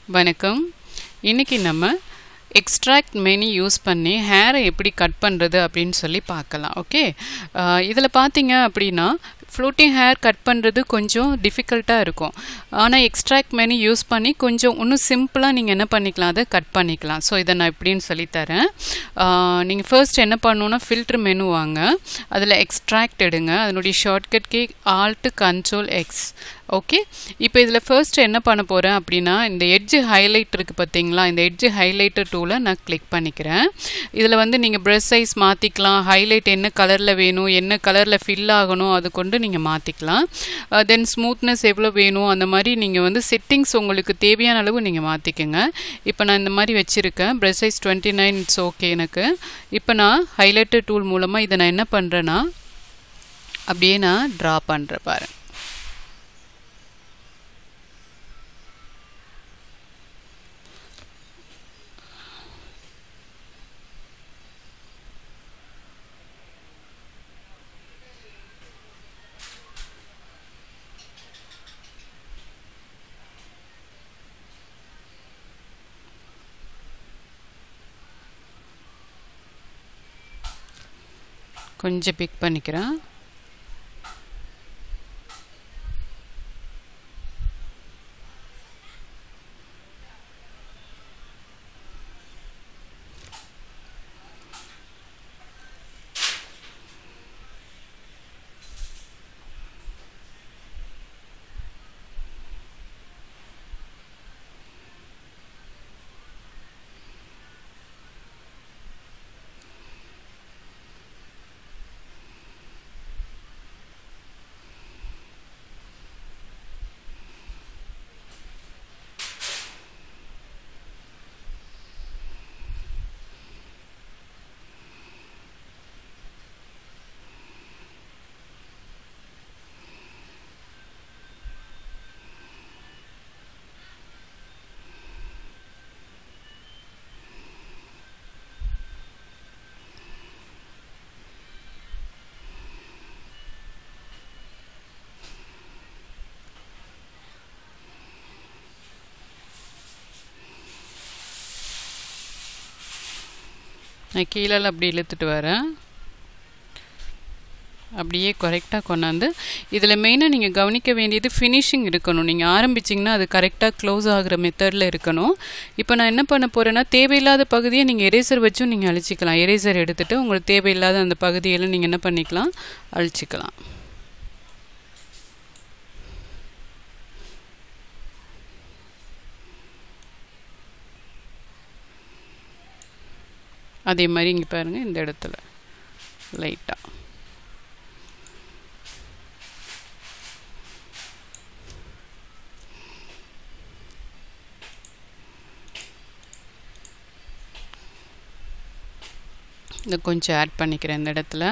வணக்கம் இன்னைக்கு நம்ம எக்ஸ்ட்ராக்ட் மெனி யூஸ் பண்ணி ஹேரை எப்படி கட் பண்ணுறது அப்படின்னு சொல்லி பார்க்கலாம் ஓகே இதில் பார்த்தீங்க அப்படின்னா ஃப்ளூட்டிங் ஹேர் கட் பண்ணுறது கொஞ்சம் டிஃபிகல்ட்டாக இருக்கும் ஆனால் எக்ஸ்ட்ராக்ட் மெனி யூஸ் பண்ணி கொஞ்சம் இன்னும் சிம்பிளாக நீங்கள் என்ன பண்ணிக்கலாம் அதை கட் பண்ணிக்கலாம் ஸோ இதை நான் எப்படின்னு சொல்லித்தரேன் நீங்கள் ஃபர்ஸ்ட் என்ன பண்ணணுன்னா ஃபில்ட்ரு மெனு வாங்க அதில் எக்ஸ்ட்ராக்ட் எடுங்க அதனுடைய shortcut K alt control X okay இப்போ இதில் ஃபர்ஸ்ட் என்ன பண்ண போகிறேன் அப்படின்னா இந்த எட்ஜு ஹைலைட் இருக்குது பார்த்தீங்களா இந்த எட்ஜு ஹைலைட்டர் டூலை நான் கிளிக் பண்ணிக்கிறேன் இதில் வந்து நீங்கள் ப்ரெஷ் சைஸ் மாற்றிக்கலாம் ஹைலைட் என்ன கலரில் வேணும் என்ன கலரில் ஃபில் ஆகணும் அது கொண்டு நீங்கள் மாற்றிக்கலாம் தென் ஸ்மூத்னஸ் எவ்வளோ வேணும் அந்த மாதிரி நீங்கள் வந்து செட்டிங்ஸ் உங்களுக்கு தேவையான அளவு நீங்கள் மாற்றிக்கோங்க இப்போ நான் இந்த மாதிரி வச்சுருக்கேன் brush size twenty nine it's okay எனக்கு இப்போ நான் ஹைலைட்டர் டூல் மூலமாக இதை நான் என்ன பண்ணுறேன்னா அப்படியே நான் ட்ரா பண்ணுறேன் பாருங்க கொஞ்சம் பிக் பண்ணிக்கிறேன் நான் கீழே அப்படி இழுத்துட்டு வரேன் அப்படியே கரெக்டாக கொண்டாந்து இதில் மெயினாக நீங்கள் கவனிக்க வேண்டியது ஃபினிஷிங் இருக்கணும் நீங்கள் ஆரம்பிச்சிங்கன்னா அது கரெக்டாக க்ளோஸ் ஆகிற மெத்தடில் இருக்கணும் இப்போ நான் என்ன பண்ண போகிறேன்னா தேவையில்லாத பகுதியை நீங்கள் எரேசர் வச்சும் நீங்கள் அழிச்சிக்கலாம் எரேசர் எடுத்துகிட்டு உங்களுக்கு தேவையில்லாத அந்த பகுதியெல்லாம் நீங்கள் என்ன பண்ணிக்கலாம் அழிச்சிக்கலாம் அதே மாதிரி இங்கே பாருங்கள் இந்த இடத்துல லைட்டாக இதை கொஞ்சம் ஆட் பண்ணிக்கிறேன் இந்த இடத்துல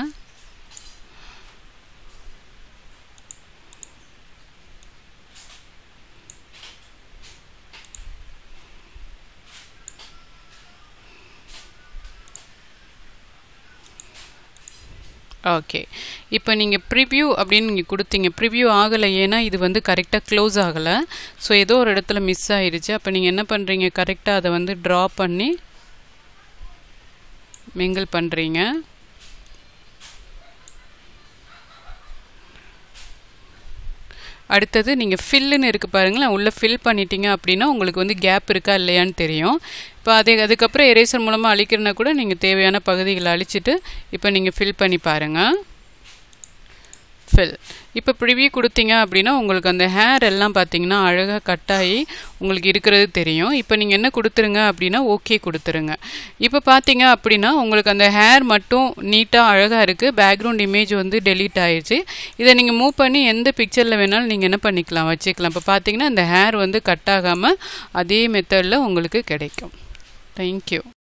ஓகே இப்போ நீங்கள் ப்ரிவ்யூ அப்படின்னு நீங்கள் கொடுத்தீங்க ப்ரிவ்யூ ஆகலை ஏன்னா இது வந்து கரெக்டாக க்ளோஸ் ஆகலை ஸோ ஏதோ ஒரு இடத்துல மிஸ் ஆயிடுச்சு அப்போ நீங்கள் என்ன பண்ணுறீங்க கரெக்டாக அதை வந்து ட்ரா பண்ணி மிங்கிள் பண்ணுறீங்க அடுத்தது நீங்கள் ஃபில்லுன்னு இருக்குது பாருங்களேன் உள்ளே ஃபில் பண்ணிட்டீங்க அப்படின்னா உங்களுக்கு வந்து கேப் இருக்கா இல்லையான்னு தெரியும் இப்போ அதே அதுக்கப்புறம் எரேசர் மூலமாக அழிக்கிறனா கூட நீங்கள் தேவையான பகுதிகளை அழிச்சிட்டு இப்போ நீங்கள் ஃபில் பண்ணி பாருங்கள் ஃபில் இப்போ ப்ரிவியூ கொடுத்தீங்க அப்படின்னா உங்களுக்கு அந்த ஹேர் எல்லாம் பார்த்தீங்கன்னா அழகாக கட்டாகி உங்களுக்கு இருக்கிறது தெரியும் இப்போ நீங்கள் என்ன கொடுத்துருங்க அப்படின்னா ஓகே கொடுத்துருங்க இப்போ பார்த்தீங்க அப்படின்னா உங்களுக்கு அந்த ஹேர் மட்டும் நீட்டாக அழகாக இருக்குது பேக்ரவுண்ட் இமேஜ் வந்து டெலீட் ஆயிடுச்சு இதை நீங்கள் மூவ் பண்ணி எந்த பிக்சரில் வேணாலும் நீங்கள் என்ன பண்ணிக்கலாம் வச்சுக்கலாம் இப்போ பார்த்தீங்கன்னா அந்த ஹேர் வந்து கட் ஆகாமல் அதே மெத்தடில் உங்களுக்கு கிடைக்கும் தேங்க்யூ